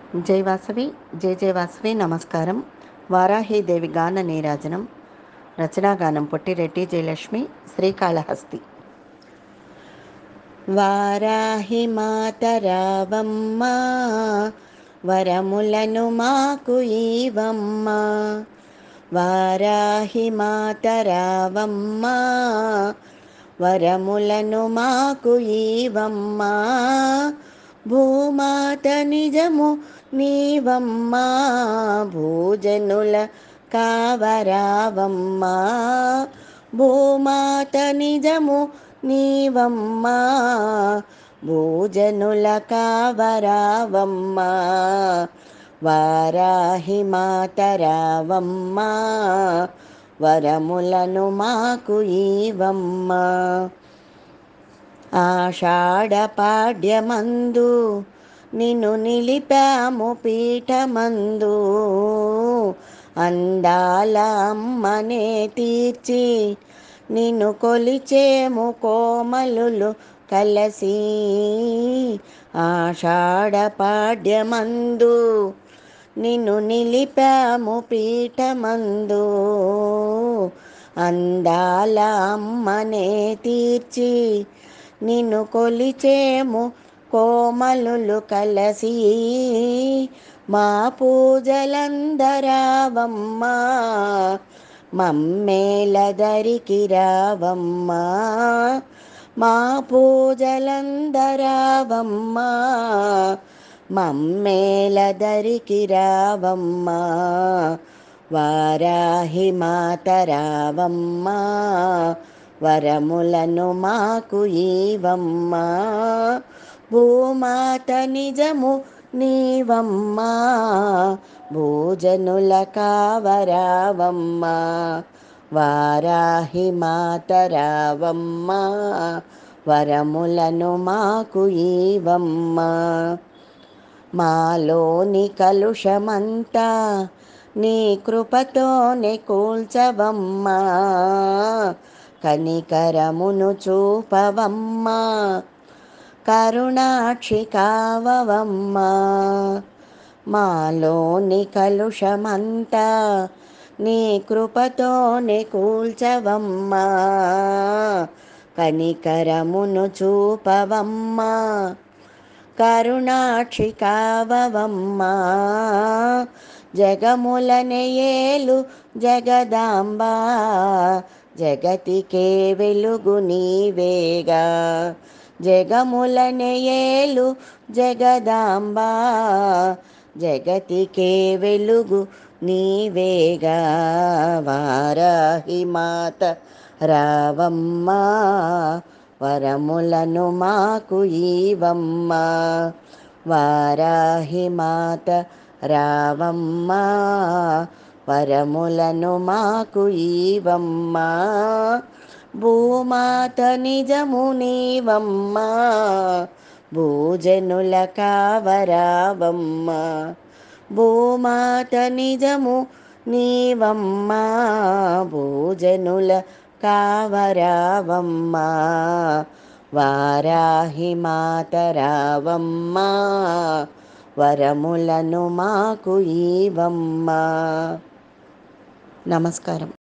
జై వాసవి జై జయ వాసవి నమస్కారం వారాహీదేవి గాన నీరాజనం రచనాగానం పొట్టిరెడ్డి జయలక్ష్మి శ్రీకాళహస్తి వారాహి మాతరావమ్మ వరములను మాకు ఈవమ్మ వారాహి మాతరావమ్మ వరములను మాకు ఈవమ్మ భూమాత నిజము నీవమ్మా భూజనుల కావరావమ్మా భూమాత నిజము నీవమ్మా భూజనుల కావరావమ్మా వారాహి మాతరావమ్మా వరములను మాకు ఈవమ్మా ఆషాఢ పాడ్యమందు నిన్ను నిలిపాము పీఠమందు అందాల అమ్మనే తీర్చి నిన్ను కొలిచేము కోమలులు కలసి ఆషాఢ పాడ్యమందు నిన్ను నిలిపాము పీఠమందు అందాల అమ్మనే తీర్చి నిన్ను కొలిచేము కోమలులు కలసి మా పూజలందరావమ్మా మమ్మేలదరికి రావమ్మా మా పూజలందరావమ్మా మమ్మేలదరికి రావమ్మా వారాహి మాతరావమ్మా వరములను మాకు ఈవమ్మా భూమాత నిజము నీవమ్మా భోజనుల కావరావమ్మా వారాహి మాతరావమ్మా వరములను మాకు ఈవమ్మా మాలోని కలుషమంతా నీ కృపతోనే కూల్చవమ్మా కనికరమును చూపవమ్మా కరుణాక్షి కావవమ్మా మాలోని కలుషమంతా నీ కృపతోనే కూల్చవమ్మా కనికరమును చూపవమ్మా కరుణాక్షి కావవమ్మా జగములనేయేలు జగదాంబా జగతికే వెలుగు నీవేగా జగములనేయేలు జగదాంబా జగతికే వెలుగు నీవేగా వారాహి మాత రావమ్మా వరములను మాకు ఈవమ్మా వారాహి మాత రావమ్మా వరములను మాకు ఈవమ్మా భూమాత నిజము నీవమ్మా భూజనుల కావరావమ్మా భూమాత నిజము నీవమ్మా భూజనుల కావరావమ్మా వారాహి మాతరావమ్మా వరములను మాకు ఈవమ్మా నమస్కారం